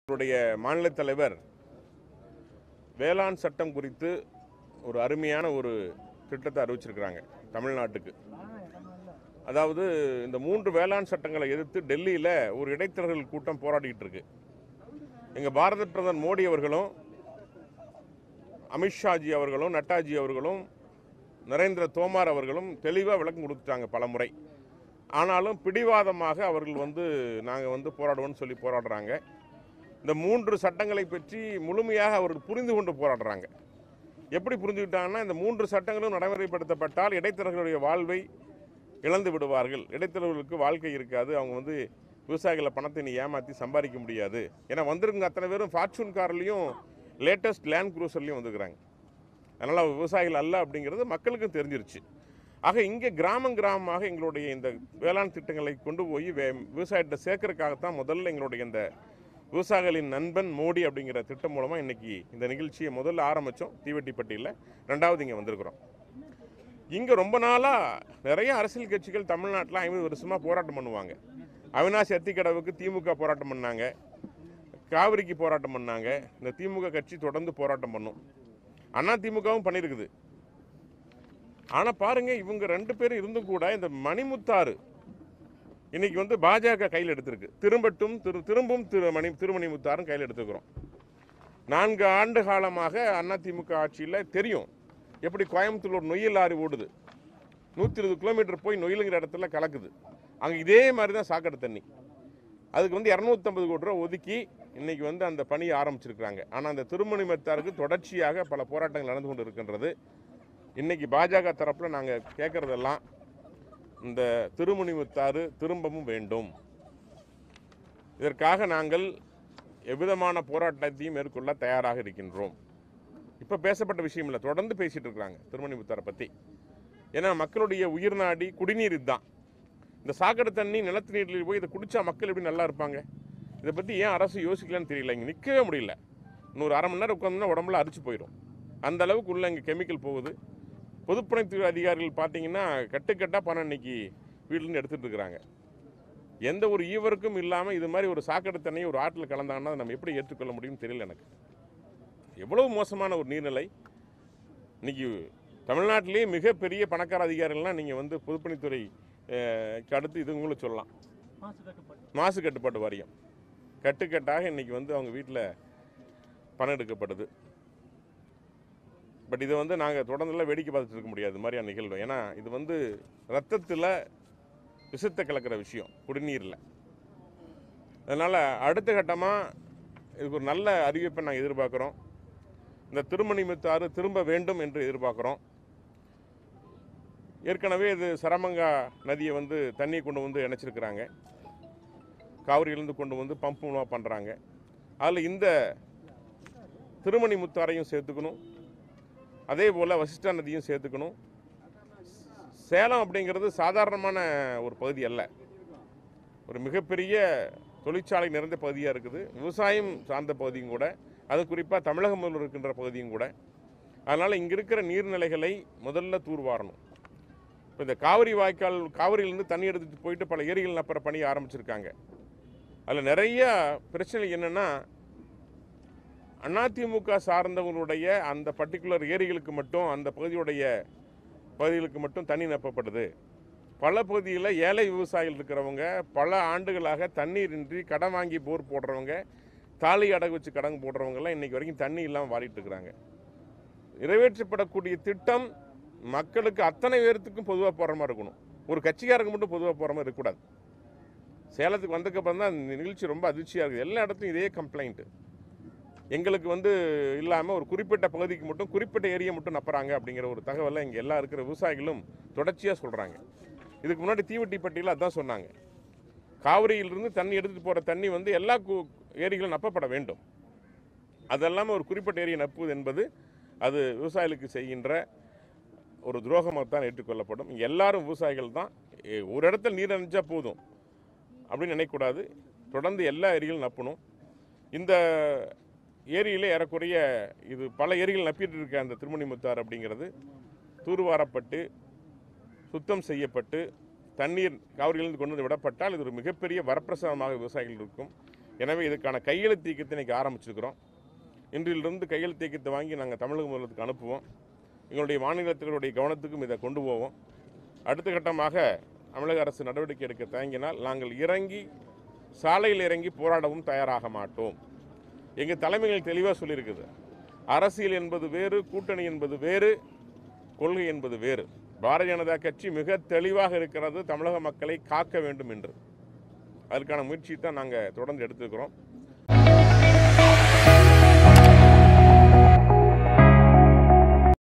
நம்முடைய மாநில தலைவர் வேளாண் சட்டம் குறித்து ஒரு அருமையான ஒரு திட்டத்தை அறிவிச்சிருக்கிறாங்க தமிழ்நாட்டுக்கு அதாவது இந்த மூன்று வேளாண் சட்டங்களை எதிர்த்து டெல்லியில் ஒரு இடைத்தரகர்கள் கூட்டம் போராடிட்டு இருக்கு எங்கள் பாரத பிரதமர் மோடி அவர்களும் அமித்ஷாஜி அவர்களும் நட்டாஜி அவர்களும் நரேந்திர தோமார் அவர்களும் தெளிவாக விளக்கம் கொடுத்துட்டாங்க பல முறை ஆனாலும் பிடிவாதமாக அவர்கள் வந்து நாங்கள் வந்து போராடுவோம்னு சொல்லி போராடுறாங்க இந்த மூன்று சட்டங்களை பற்றி முழுமையாக அவர்கள் புரிந்து கொண்டு போராடுறாங்க எப்படி புரிஞ்சுக்கிட்டாங்கன்னா இந்த மூன்று சட்டங்களும் நடைமுறைப்படுத்தப்பட்டால் இடைத்தரகர்களுடைய வாழ்வை இழந்து விடுவார்கள் இடைத்தரகர்களுக்கு வாழ்க்கை இருக்காது அவங்க வந்து விவசாயிகளை பணத்தை நீ ஏமாற்றி சம்பாதிக்க முடியாது ஏன்னா வந்திருக்குங்க அத்தனை பேரும் ஃபார்ச்சூன் கார்லையும் லேட்டஸ்ட் லேண்ட் க்ரூசர்லையும் வந்துருக்குறாங்க அதனால் அவங்க விவசாயிகள் அல்ல அப்படிங்கிறது மக்களுக்கும் தெரிஞ்சிருச்சு ஆக இங்கே கிராமம் கிராமமாக எங்களுடைய இந்த வேளாண் திட்டங்களை கொண்டு போய் வே விவசாயத்தை சேர்க்கறதுக்காகத்தான் முதல்ல எங்களுடைய இந்த விவசாயிகளின் நண்பன் மோடி அப்படிங்கிற திட்டம் மூலமாக இன்னைக்கு இந்த நிகழ்ச்சியை முதல்ல ஆரம்பித்தோம் தீவெட்டிப்பட்டியில் ரெண்டாவது இங்கே வந்திருக்கிறோம் இங்கே ரொம்ப நாளாக நிறைய அரசியல் கட்சிகள் தமிழ்நாட்டில் ஐம்பது வருஷமாக போராட்டம் பண்ணுவாங்க அவினாசி அத்திக்கடவுக்கு திமுக போராட்டம் பண்ணாங்க காவிரிக்கு போராட்டம் பண்ணாங்க இந்த திமுக கட்சி தொடர்ந்து போராட்டம் பண்ணும் அண்ணா திமுகவும் பண்ணியிருக்குது ஆனால் பாருங்க இவங்க ரெண்டு பேரும் இருந்தும் கூட இந்த மணிமுத்தாறு இன்னைக்கு வந்து பாஜக கையில் எடுத்திருக்கு திரும்பட்டும் திரு திரும்பும் திரு மணி திருமணி முத்தாரும் கையில் எடுத்துக்கிறோம் நான்கு ஆண்டு காலமாக அதிமுக ஆட்சியில் தெரியும் எப்படி கோயம்புத்தூர் ஒரு நொய்யல் லாரி ஓடுது நூற்றி இருபது கிலோமீட்டர் போய் நொய்யலுங்கிற இடத்துல கலக்குது அங்கே இதே மாதிரி தான் சாக்கடை தண்ணி அதுக்கு வந்து இரநூத்தம்பது கோடி ரூபா ஒதுக்கி இன்னைக்கு வந்து அந்த பணியை ஆரம்பிச்சிருக்கிறாங்க ஆனால் அந்த திருமணி மத்தாருக்கு தொடர்ச்சியாக பல போராட்டங்கள் நடந்து கொண்டு இருக்கின்றது இன்னைக்கு பாஜக தரப்பில் நாங்கள் கேட்குறதெல்லாம் இந்த திருமுனிமுத்தாறு திரும்பவும் வேண்டும் இதற்காக நாங்கள் எவ்விதமான போராட்டத்தையும் மேற்கொள்ள தயாராக இருக்கின்றோம் இப்போ பேசப்பட்ட விஷயம் இல்லை தொடர்ந்து பேசிட்டு இருக்கிறாங்க திருமணிமுத்தாரை பற்றி ஏன்னா மக்களுடைய உயிர் நாடி குடிநீர் இதுதான் இந்த சாக்கடை தண்ணி நிலத்து நீரில் போய் இதை குடிச்சா மக்கள் எப்படி நல்லா இருப்பாங்க இதை பற்றி ஏன் அரசு யோசிக்கலன்னு தெரியல இங்கே நிற்கவே முடியல இன்னொரு அரை மணி நேரம் உட்காந்தோம்னா உடம்புல அரிச்சு போயிடும் அந்த அளவுக்கு உள்ள இங்கே கெமிக்கல் போகுது பொதுப்பணித்துறை அதிகாரிகள் பார்த்தீங்கன்னா கட்டுக்கட்டாக பணம் இன்னைக்கு வீட்டிலேருந்து எடுத்துகிட்டு இருக்கிறாங்க எந்த ஒரு ஈவருக்கும் இல்லாமல் இது மாதிரி ஒரு சாக்கடை தண்ணியை ஒரு ஆற்றில் கலந்தாங்கன்னா அதை நம்ம எப்படி ஏற்றுக்கொள்ள முடியும்னு தெரியல எனக்கு எவ்வளவு மோசமான ஒரு நீர்நிலை இன்னைக்கு தமிழ்நாட்டிலேயே மிகப்பெரிய பணக்கார அதிகாரிகள்லாம் நீங்கள் வந்து பொதுப்பணித்துறை அஹ், க்கு அடுத்து இதுங்களும் சொல்லலாம் மாசு கட்டுப்பாடு மாசு கட்டுப்பாட்டு வாரியம் கட்டுக்கட்டாக இன்னைக்கு வந்து அவங்க வீட்டில் பணம் எடுக்கப்படுது பட் இதை வந்து நாங்கள் தொடர்ந்துலாம் வேடிக்கை பார்த்துட்டு இருக்க முடியாது இது மாதிரியான நிகழ்வு ஏன்னா இது வந்து ரத்தத்தில் விஷத்தை கலக்கிற விஷயம் குடிநீரில் அதனால் அடுத்த கட்டமாக இதுக்கு ஒரு நல்ல அறிவிப்பை நாங்கள் எதிர்பார்க்குறோம் இந்த திருமணி முத்தாறு திரும்ப வேண்டும் என்று எதிர்பார்க்குறோம் ஏற்கனவே இது சரமங்கா நதியை வந்து தண்ணி கொண்டு வந்து இணைச்சிருக்கிறாங்க காவிரியிலேருந்து கொண்டு வந்து பம்ப் மூலமாக பண்ணுறாங்க அதில் இந்த திருமணி முத்தாரையும் சேர்த்துக்கணும் அதே போல் வசிஷ்டா நதியும் சேர்த்துக்கணும் சேலம் அப்படிங்கிறது சாதாரணமான ஒரு பகுதி அல்ல ஒரு மிகப்பெரிய தொழிற்சாலை நிறைந்த பகுதியாக இருக்குது விவசாயம் சார்ந்த பகுதியும் கூட அது குறிப்பாக தமிழகம் முதல்ல இருக்கின்ற பகுதியும் கூட அதனால் இங்கே இருக்கிற நீர்நிலைகளை முதல்ல தூர்வாரணும் இப்போ இந்த காவிரி வாய்க்கால் காவிரியிலேருந்து தண்ணி எடுத்துகிட்டு போயிட்டு பல ஏரிகள் நப்புற பணியை ஆரம்பிச்சிருக்காங்க அதில் நிறைய பிரச்சனை என்னென்னா அதிமுக சார்ந்தவங்களுடைய அந்த பர்டிகுலர் ஏரிகளுக்கு மட்டும் அந்த பகுதியுடைய பகுதிகளுக்கு மட்டும் தண்ணி நப்பப்படுது பல பகுதியில் ஏழை விவசாயிகள் இருக்கிறவங்க பல ஆண்டுகளாக தண்ணீரின்றி கடன் வாங்கி போர் போடுறவங்க தாலி அடகு வச்சு கடன் போடுறவங்கெல்லாம் இன்னைக்கு வரைக்கும் தண்ணி இல்லாமல் வாடிட்டு இருக்கிறாங்க நிறைவேற்றப்படக்கூடிய திட்டம் மக்களுக்கு அத்தனை பேர்த்துக்கும் பொதுவாக போகிற மாதிரி இருக்கணும் ஒரு கட்சிக்காரங்க மட்டும் பொதுவாக போகிற மாதிரி இருக்கக்கூடாது சேலத்துக்கு வந்ததுக்கப்புறம் தான் இந்த நிகழ்ச்சி ரொம்ப அதிர்ச்சியாக இருக்குது எல்லா இடத்துலையும் இதே கம்ப்ளைண்ட்டு எங்களுக்கு வந்து இல்லாமல் ஒரு குறிப்பிட்ட பகுதிக்கு மட்டும் குறிப்பிட்ட ஏரியா மட்டும் நப்புறாங்க அப்படிங்கிற ஒரு தகவலை இங்கே எல்லா இருக்கிற விவசாயிகளும் தொடர்ச்சியாக சொல்கிறாங்க இதுக்கு முன்னாடி தீவட்டிப்பட்டியில் அதான் சொன்னாங்க காவிரியிலிருந்து தண்ணி எடுத்துகிட்டு போகிற தண்ணி வந்து எல்லா கு- ஏரிகளும் நப்பப்பட வேண்டும் அதெல்லாமல் ஒரு குறிப்பிட்ட ஏரியை நப்புவது என்பது அது விவசாயிகளுக்கு செய்கின்ற ஒரு துரோகமாக தான் ஏற்றுக்கொள்ளப்படும் இங்கே எல்லாரும் விவசாயிகள் தான் எ- ஒரு இடத்துல நீர் அணிஞ்சா போதும் அப்படின்னு நினைக்கக்கூடாது தொடர்ந்து எல்லா ஏரிகளும் நப்பணும் இந்த ஏரியிலே ஏறக்குறைய இது பல ஏரிகள் நப்பிட்டு இருக்க அந்த திருமணிமுத்தார் அப்படிங்கிறது தூர்வாரப்பட்டு சுத்தம் செய்யப்பட்டு தண்ணீர் காவிரியிலிருந்து கொண்டு வந்து விடப்பட்டால் இது ஒரு மிகப்பெரிய வரப்பிரசாதமாக விவசாயிகள் இருக்கும் எனவே இதுக்கான கையெழுத்து இயக்கத்தை இன்னைக்கு ஆரம்பிச்சிருக்கிறோம் இன்றிலிருந்து கையெழுத்து இயக்கத்தை வாங்கி நாங்கள் தமிழக முதலத்துக்கு அனுப்புவோம் எங்களுடைய மாநிலத்தினுடைய கவனத்துக்கும் இதை கொண்டு போவோம் அடுத்த கட்டமாக தமிழக அரசு நடவடிக்கை எடுக்க தயங்கினால் நாங்கள் இறங்கி சாலையில் இறங்கி போராடவும் தயாராக மாட்டோம் எங்கள் தலைமைகள் தெளிவாக சொல்லியிருக்குது அரசியல் என்பது வேறு கூட்டணி என்பது வேறு கொள்கை என்பது வேறு பாரதிய ஜனதா கட்சி மிக தெளிவாக இருக்கிறது தமிழக மக்களை காக்க வேண்டும் என்று அதற்கான முயற்சி தான் நாங்கள் தொடர்ந்து எடுத்துக்கிறோம்